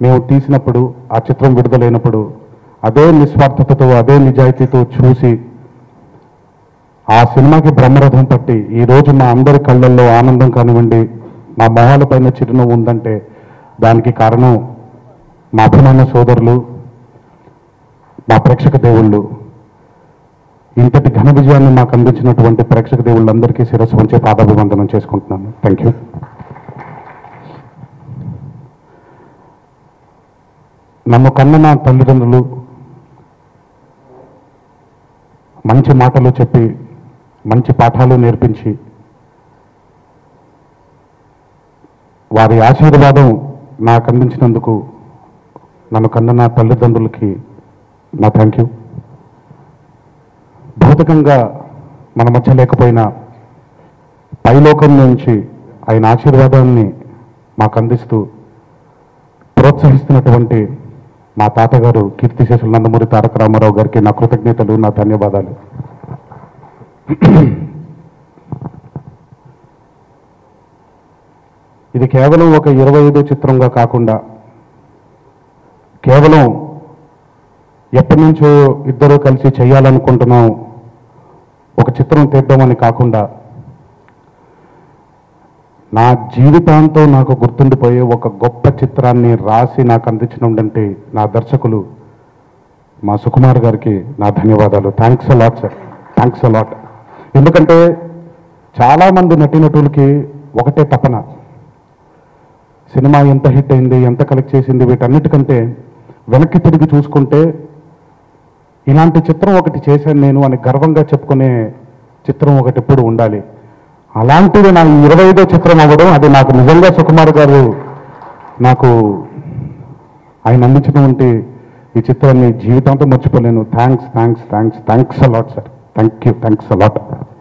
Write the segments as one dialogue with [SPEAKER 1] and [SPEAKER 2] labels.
[SPEAKER 1] మేము తీసినప్పుడు ఆ చిత్రం విడుదలైనప్పుడు అదే నిస్వార్థతతో అదే నిజాయితీతో చూసి ఆ సినిమాకి బ్రహ్మరథం పట్టి ఈ రోజు మా అందరి కళ్ళల్లో ఆనందం కానివ్వండి మా మొహాల పైన చిరునవ్వు ఉందంటే దానికి కారణం మా అభిమాన సోదరులు మా ప్రేక్షక దేవుళ్ళు ఇంతటి ఘన విజయాన్ని మాకు అందించినటువంటి ప్రేక్షక దేవుళ్ళందరికీ శిరస్సు ఉంచే పాదాభివందనం చేసుకుంటున్నాను థ్యాంక్ యూ నన్ను కన్న నా తల్లిదండ్రులు మంచి మాటలు చెప్పి మంచి పాఠాలు నేర్పించి వారి ఆశీర్వాదం నాకు అందించినందుకు నన్ను కన్న నా తల్లిదండ్రులకి నా థ్యాంక్ యూ భౌతికంగా మన మధ్య లేకపోయినా పైలోకం నుంచి ఆయన ఆశీర్వాదాన్ని మాకు అందిస్తూ ప్రోత్సహిస్తున్నటువంటి మా తాతగారు కీర్తిశేషులు నందమూరి తారక రామారావు గారికి నా కృతజ్ఞతలు నా ధన్యవాదాలు ఇది కేవలం ఒక ఇరవై ఐదో చిత్రంగా కాకుండా కేవలం ఎప్పటి నుంచో ఇద్దరు కలిసి చేయాలనుకుంటున్నాం ఒక చిత్రం తీద్దామని కాకుండా నా జీవితాంతం నాకు గుర్తుండిపోయే ఒక గొప్ప చిత్రాన్ని రాసి నాకు అందించినంటే నా దర్శకులు మా సుకుమార్ గారికి నా ధన్యవాదాలు thanks a lot sir thanks a lot ఎందుకంటే చాలామంది నటీనటులకి ఒకటే తపన సినిమా ఎంత హిట్ అయింది ఎంత కలెక్ట్ చేసింది వీటన్నిటికంటే వెనక్కి తిరిగి చూసుకుంటే ఇలాంటి చిత్రం ఒకటి చేశాను నేను అని గర్వంగా చెప్పుకునే చిత్రం ఒకటి ఎప్పుడు ఉండాలి అలాంటిది నా ఇరవై ఐదో చిత్రం అవ్వడం అది నాకు నిజంగా సుకుమార్ గారు నాకు ఆయన అందించినటువంటి ఈ చిత్రాన్ని జీవితాంతం మర్చిపోలేను thanks thanks thanks thanks a lot sir thank you thanks a lot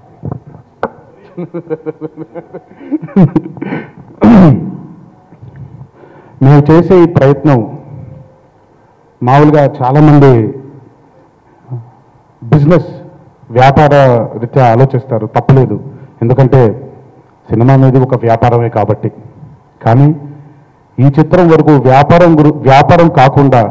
[SPEAKER 1] మేము చేసే ఈ ప్రయత్నం మామూలుగా చాలామంది బిజినెస్ వ్యాపార రీత్యా ఆలోచిస్తారు తప్పలేదు ఎందుకంటే సినిమా అనేది ఒక వ్యాపారమే కాబట్టి కానీ ఈ చిత్రం వరకు వ్యాపారం గురు వ్యాపారం కాకుండా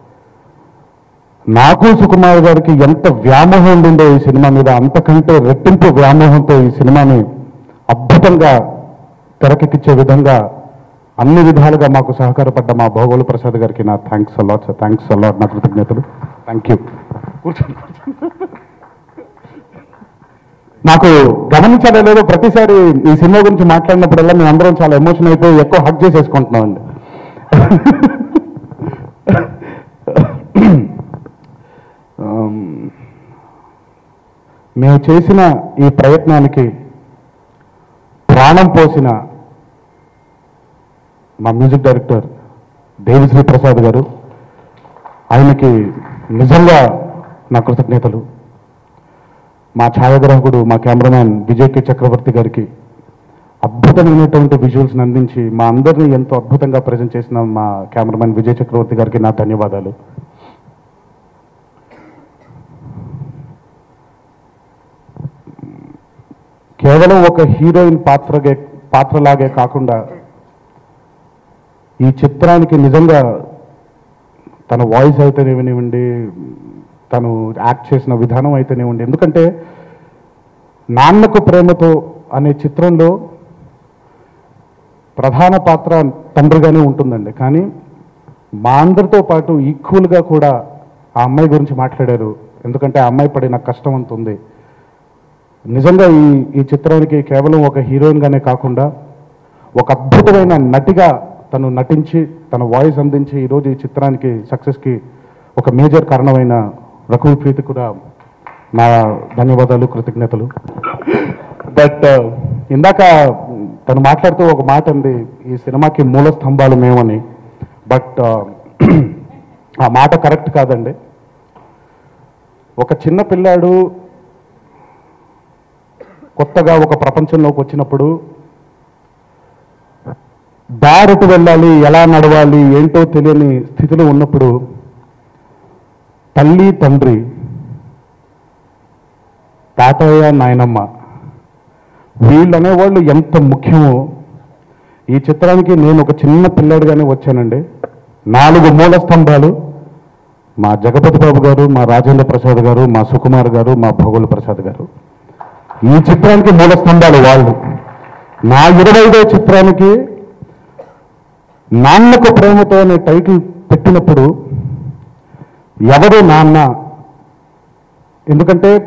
[SPEAKER 1] నాకు సుకుమార్ గారికి ఎంత వ్యామోహం ఉండిందో ఈ సినిమా మీద అంతకంటే రెట్టింపు వ్యామోహంతో ఈ సినిమాని అద్భుతంగా తెరకెక్కించే విధంగా అన్ని విధాలుగా మాకు సహకారపడ్డ మా భోగోలు ప్రసాద్ గారికి నా thanks a lot sir thanks a lot నా కృతజ్ఞతలు థ్యాంక్ యూ కూర్చోండి నాకు గమనించాలో లేదో ప్రతిసారి ఈ సినిమా గురించి మాట్లాడినప్పుడల్లా మేము అందరం చాలా ఎమోషన్ అయిపోయి ఎక్కువ హక్ చేసేసుకుంటున్నామండి ఆమ్, మేము చేసిన ఈ ప్రయత్నానికి ప్రాణం పోసిన మా మ్యూజిక్ డైరెక్టర్ దేవిశ్రీ ప్రసాద్ గారు ఆయనకి నిజంగా నా కృతజ్ఞతలు మా ఛాయాగ్రాహకుడు మా కెమెరామ్యాన్ విజయ్ కే చక్రవర్తి గారికి అద్భుతమైనటువంటి విజువల్స్ని అందించి మా అందరినీ ఎంతో అద్భుతంగా ప్రజెంట్ చేసిన మా కెమెరామ్యాన్ విజయ్ చక్రవర్తి గారికి నా ధన్యవాదాలు కేవలం ఒక హీరోయిన్ పాత్రగే పాత్రలాగే కాకుండా ఈ చిత్రానికి నిజంగా తన వాయిస్ అయితేనేమివ్వండి తను యాక్ట్ చేసిన విధానం అయితేనేవ్వండి ఎందుకంటే నాన్నకు ప్రేమతో అనే చిత్రంలో ప్రధాన పాత్ర తండ్రిగానే ఉంటుందండి కానీ మా అందరితో పాటు ఈక్వల్గా కూడా ఆ అమ్మాయి గురించి మాట్లాడారు ఎందుకంటే ఆ అమ్మాయి పడిన కష్టం అంత ఉంది నిజంగా ఈ ఈ చిత్రానికి కేవలం ఒక హీరోయిన్గానే కాకుండా ఒక అద్భుతమైన నటిగా తను నటించి తన వాయిస్ అందించి ఈరోజు ఈ చిత్రానికి సక్సెస్కి ఒక మేజర్ కారణమైన రకుల్ ప్రీతి కూడా నా ధన్యవాదాలు కృతజ్ఞతలు బట్ ఇందాక తను మాట్లాడుతూ ఒక మాట అంది ఈ సినిమాకి మూల స్తంభాలు మేమని బట్ ఆ మాట కరెక్ట్ కాదండి ఒక చిన్న పిల్లాడు కొత్తగా ఒక ప్రపంచంలోకి వచ్చినప్పుడు దారుటు వెళ్ళాలి ఎలా నడవాలి ఏంటో తెలియని స్థితిలో ఉన్నప్పుడు తల్లి తండ్రి తాతయ్య నాయనమ్మ వీళ్ళు అనేవాళ్ళు ఎంత ముఖ్యమో ఈ చిత్రానికి నేను ఒక చిన్న పిల్లాడిగానే వచ్చానండి నాలుగు మూల స్తంభాలు మా జగపతి బాబు గారు మా రాజేంద్ర ప్రసాద్ గారు మా సుకుమార్ గారు మా భగోల్ ప్రసాద్ గారు ఈ చిత్రానికి మూల స్తంభాలు వాళ్ళు నా ఇరవై ఐదో చిత్రానికి నాన్నకు ప్రేమతో అనే టైటిల్ పెట్టినప్పుడు ఎవరు నాన్న ఎందుకంటే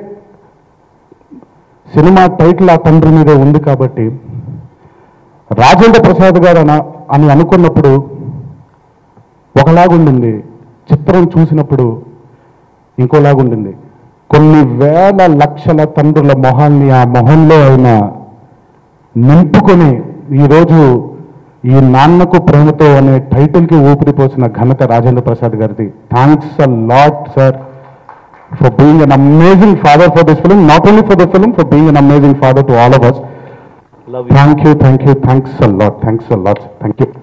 [SPEAKER 1] సినిమా టైటిల్ ఆ తండ్రి మీదే ఉంది కాబట్టి రాజేంద్ర ప్రసాద్ గారు అన- అని అనుకున్నప్పుడు ఒకలాగుండింది చిత్రం చూసినప్పుడు ఇంకోలాగుండింది కొన్ని వేల లక్షల తండ్రుల మొహాన్ని ఆ మొహంలో ఆయన నింపుకొని ఈరోజు ఈ నాన్నకు ప్రేమతో అనే టైటిల్కి ఊపిరిపోసిన ఘనత రాజేంద్ర ప్రసాద్ గారిది thanks a lot sir for being an amazing father for this film not only for the film for being an amazing father to all of us
[SPEAKER 2] love you
[SPEAKER 1] thank you thank you thanks a lot thanks a lot thank you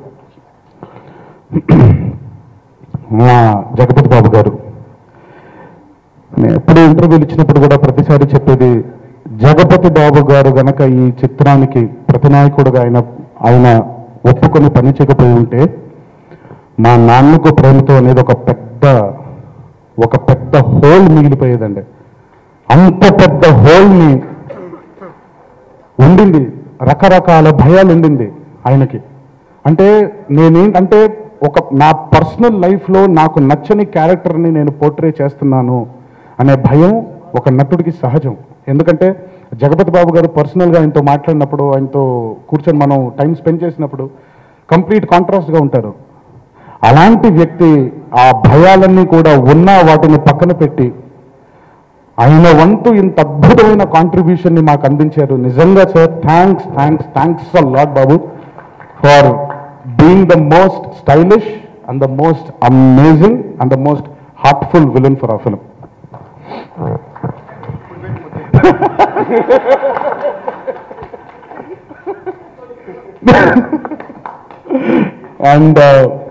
[SPEAKER 1] మా జగపతి బాబు గారు నేను ఎప్పుడు ఇంటర్వ్యూలు ఇచ్చినప్పుడు కూడా ప్రతిసారి చెప్పేది జగపతి బాబు గారు గనక ఈ చిత్రానికి ప్రతినాయకుడుగా ఆయన ఆయన ఒప్పుకొని పని చేయకపోయి ఉంటే మా నాన్నకు ప్రేమతో అనేది ఒక పెద్ద ఒక పెద్ద హోల్ మిగిలిపోయేదండి అంత పెద్ద హోల్ని ఉండింది రకరకాల భయాలు ఉండింది ఆయనకి అంటే నేనేంటంటే ఒక నా పర్సనల్ లైఫ్లో నాకు నచ్చని క్యారెక్టర్ని నేను పోర్ట్రే చేస్తున్నాను అనే భయం ఒక నటుడికి సహజం ఎందుకంటే జగపతి బాబు గారు పర్సనల్గా ఆయనతో మాట్లాడినప్పుడు ఆయనతో కూర్చొని మనం టైం స్పెండ్ చేసినప్పుడు కంప్లీట్ కాంట్రాస్ట్గా ఉంటారు అలాంటి వ్యక్తి ఆ భయాలన్నీ కూడా ఉన్న వాటిని పక్కన పెట్టి ఆయన వంతు ఇంత అద్భుతమైన కాంట్రిబ్యూషన్ ని మాకు అందించారు నిజంగా sir thanks thanks thanks a lot Babu for being the most stylish and the most amazing and the most heartful villain for ఆ ఫిలిం అండ్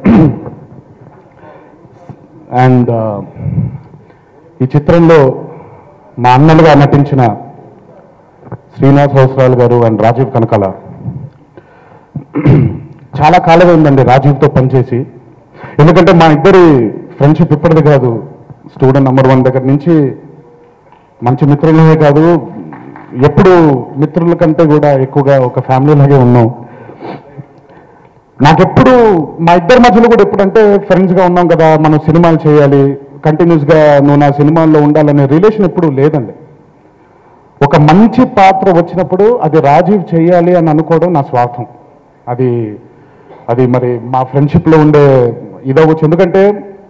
[SPEAKER 1] అండ్ ఈ చిత్రంలో మా అన్నలుగా నటించిన శ్రీనివాస్ హౌసరాల్ గారు అండ్ రాజీవ్ కనకాల చాలా కాలం అయిందండి రాజీవ్తో పనిచేసి ఎందుకంటే మా ఇద్దరి ఫ్రెండ్షిప్ ఇప్పటిది కాదు స్టూడెంట్ నెంబర్ వన్ దగ్గర నుంచి మంచి మిత్రులమే కాదు ఎప్పుడు మిత్రుల కంటే కూడా ఎక్కువగా ఒక ఫ్యామిలీ లాగే ఉన్నాం నాకెప్పుడు మా ఇద్దరి మధ్యలో కూడా ఎప్పుడంటే ఫ్రెండ్స్గా ఉన్నాం కదా మనం సినిమాలు చేయాలి కంటిన్యూస్గా నువ్వు నా సినిమాల్లో ఉండాలనే రిలేషన్ ఎప్పుడు లేదండి ఒక మంచి పాత్ర వచ్చినప్పుడు అది రాజీవ్ చేయాలి అని అనుకోవడం నా స్వార్థం అది అది మరి మా ఫ్రెండ్షిప్లో ఉండే ఇదవచ్చు ఎందుకంటే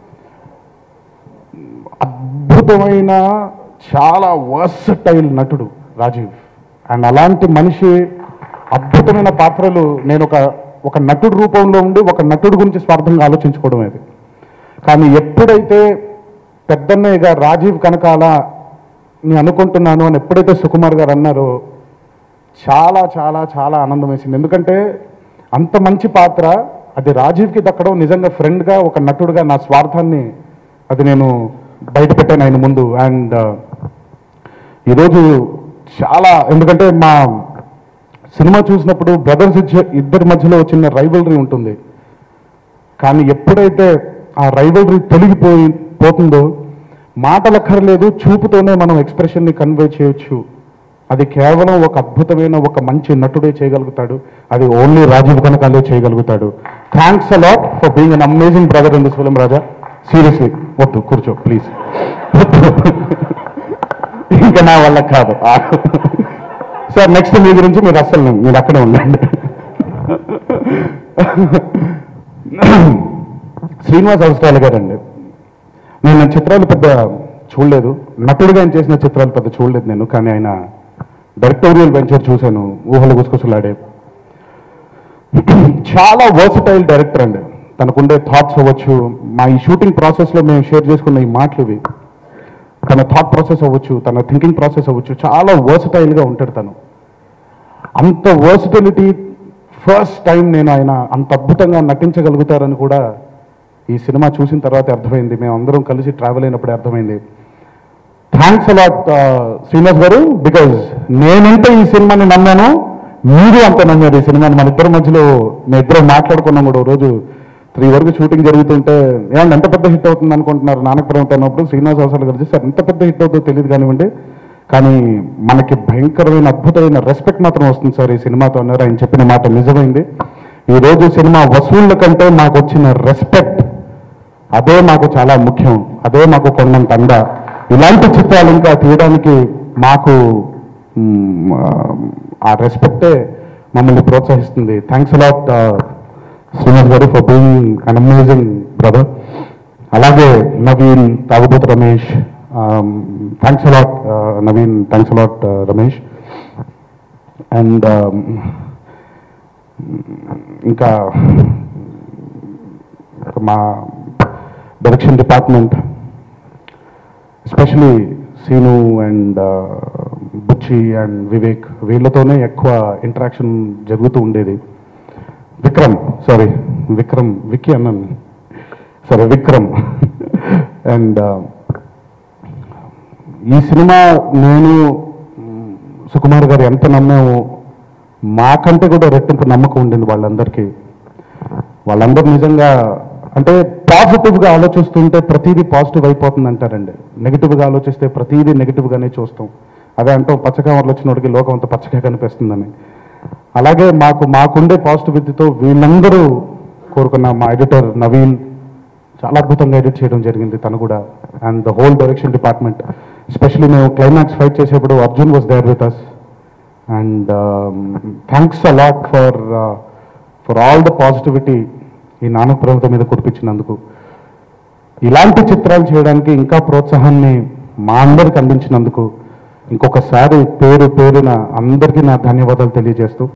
[SPEAKER 1] అద్భుతమైన చాలా వర్సటైల్ నటుడు రాజీవ్ అండ్ అలాంటి మనిషి అద్భుతమైన పాత్రలు నేను ఒక ఒక నటుడు రూపంలో ఉండి ఒక నటుడు గురించి స్వార్థంగా ఆలోచించుకోవడం అది కానీ ఎప్పుడైతే పెద్దన్నయ్యగా రాజీవ్ కనకాల నేను అనుకుంటున్నాను అని ఎప్పుడైతే సుకుమార్ గారు అన్నారో చాలా చాలా చాలా ఆనందం వేసింది ఎందుకంటే అంత మంచి పాత్ర అది రాజీవ్కి దక్కడం నిజంగా ఫ్రెండ్గా ఒక నటుడుగా నా స్వార్థాన్ని అది నేను బయట పెట్టాను ఆయన ముందు అండ్ ఈరోజు చాలా ఎందుకంటే మా సినిమా చూసినప్పుడు బ్రదర్స్ ఇద్దరి మధ్యలో చిన్న రైవలరీ ఉంటుంది కానీ ఎప్పుడైతే ఆ రైవలరీ తొలగిపోయి పోతుందో మాటలక్కర్లేదు చూపుతోనే మనం ఎక్స్ప్రెషన్ని కన్వే చేయొచ్చు అది కేవలం ఒక అద్భుతమైన ఒక మంచి నటుడే చేయగలుగుతాడు అది ఓన్లీ రాజీవ్ కనకాలే చేయగలుగుతాడు thanks a lot for being an amazing brother in this film Raja seriously వద్దు కూర్చో ప్లీజ్ ఇంకా నా వల్ల కాదు సార్ నెక్స్ట్ మీ గురించి మీరు అస్సలు మీరు అక్కడే ఉండండి శ్రీనివాస్ అవసరాలు గారండి నేను ఆయన చిత్రాలు పెద్ద చూడలేదు నటుడిగా ఆయన చేసిన చిత్రాలు పెద్ద చూడలేదు నేను కానీ ఆయన డైరెక్టోరియల్ వెంచర్ చూశాను ఊహలు గుసగుసలాడే చాలా వర్సటైల్ డైరెక్టర్ అండి తనకుండే థాట్స్ అవ్వచ్చు మా ఈ షూటింగ్ ప్రాసెస్లో మేము షేర్ చేసుకున్న ఈ మాటలు ఇవి తన థాట్ ప్రాసెస్ అవ్వచ్చు తన థింకింగ్ ప్రాసెస్ అవ్వచ్చు చాలా వర్సటైల్గా ఉంటాడు తను అంత వర్సిటిలిటీ ఫస్ట్ టైం నేను ఆయన అంత అద్భుతంగా నటించగలుగుతారని కూడా ఈ సినిమా చూసిన తర్వాత అర్థమైంది మేము అందరం కలిసి ట్రావెల్ అయినప్పుడే అర్థమైంది థ్యాంక్స్ అలాట్ శ్రీనివాస్ గారు బికాజ్ నేనంటే ఈ సినిమాని నమ్మాను మీరు అంత నమ్మారు ఈ సినిమాని మన ఇద్దరి మధ్యలో మేము ఇద్దరం మాట్లాడుకున్నాం కూడా ఓ రోజు త్రీ వరకు షూటింగ్ జరుగుతుంటే ఏమంటే ఎంత పెద్ద హిట్ అవుతుంది అనుకుంటున్నారు నానకపురం అన్నప్పుడు శ్రీనివాస్ అవసరాలు గారు చేస్తే ఎంత పెద్ద హిట్ అవుతుందో తెలియదు కానివ్వండి కానీ మనకి భయంకరమైన అద్భుతమైన రెస్పెక్ట్ మాత్రం వస్తుంది సార్ ఈ సినిమాతో అన్నారు ఆయన చెప్పిన మాట నిజమైంది ఈ రోజు సినిమా వసూళ్ళ కంటే మాకు వచ్చిన రెస్పెక్ట్ అదే మాకు చాలా ముఖ్యం అదే మాకు కొండంత అండ ఇలాంటి చిత్రాలు ఇంకా తీయడానికి మాకు మ్, ఆ రెస్పెక్టే మమ్మల్ని ప్రోత్సహిస్తుంది thanks a lot Srinivas garu for being an amazing brother అలాగే Naveen Tagubothu Ramesh thanks a lot Naveen thanks a lot Ramesh and ఇంకా ఇంకా మా direction department especially Seenu and Buchi and Vivek వీళ్ళతోనే ఎక్కువ ఇంటరాక్షన్ జరుగుతూ ఉండేది విక్రమ్ సారీ విక్రమ్ విక్కీ అన్నాను సరే విక్రమ్ అండ్ ఈ సినిమా నేను మ్, సుకుమార్ గారు ఎంత నమ్మాము మాకంటే కూడా రెట్టింపు నమ్మకం ఉండింది వాళ్ళందరికీ వాళ్ళందరూ నిజంగా అంటే పాజిటివ్గా ఆలోచిస్తుంటే ప్రతిదీ పాజిటివ్ అయిపోతుంది అంటారండి నెగిటివ్గా ఆలోచిస్తే ప్రతిదీ నెగిటివ్గానే చూస్తాం అదే అంటాం పచ్చకామర్లు వచ్చినోడికి లోకం అంతా పచ్చగా కనిపిస్తుందని అలాగే మాకు మాకుండే పాజిటివిటీతో వీళ్ళందరూ కోరుకున్న మా ఎడిటర్ నవీన్ చాలా అద్భుతంగా ఎడిట్ చేయడం జరిగింది తను కూడా and the whole direction department especially మేము క్లైమాక్స్ ఫైట్ చేసేప్పుడు Arjun was there with us and thanks a lot for for all the positivity ఈ నానక ప్రభుత్వం మీద కురిపించినందుకు ఇలాంటి చిత్రాలు చేయడానికి ఇంకా ప్రోత్సాహాన్ని మా అందరికి అందించినందుకు ఇంకొకసారి పేరు పేరున అందరికీ నా ధన్యవాదాలు తెలియజేస్తూ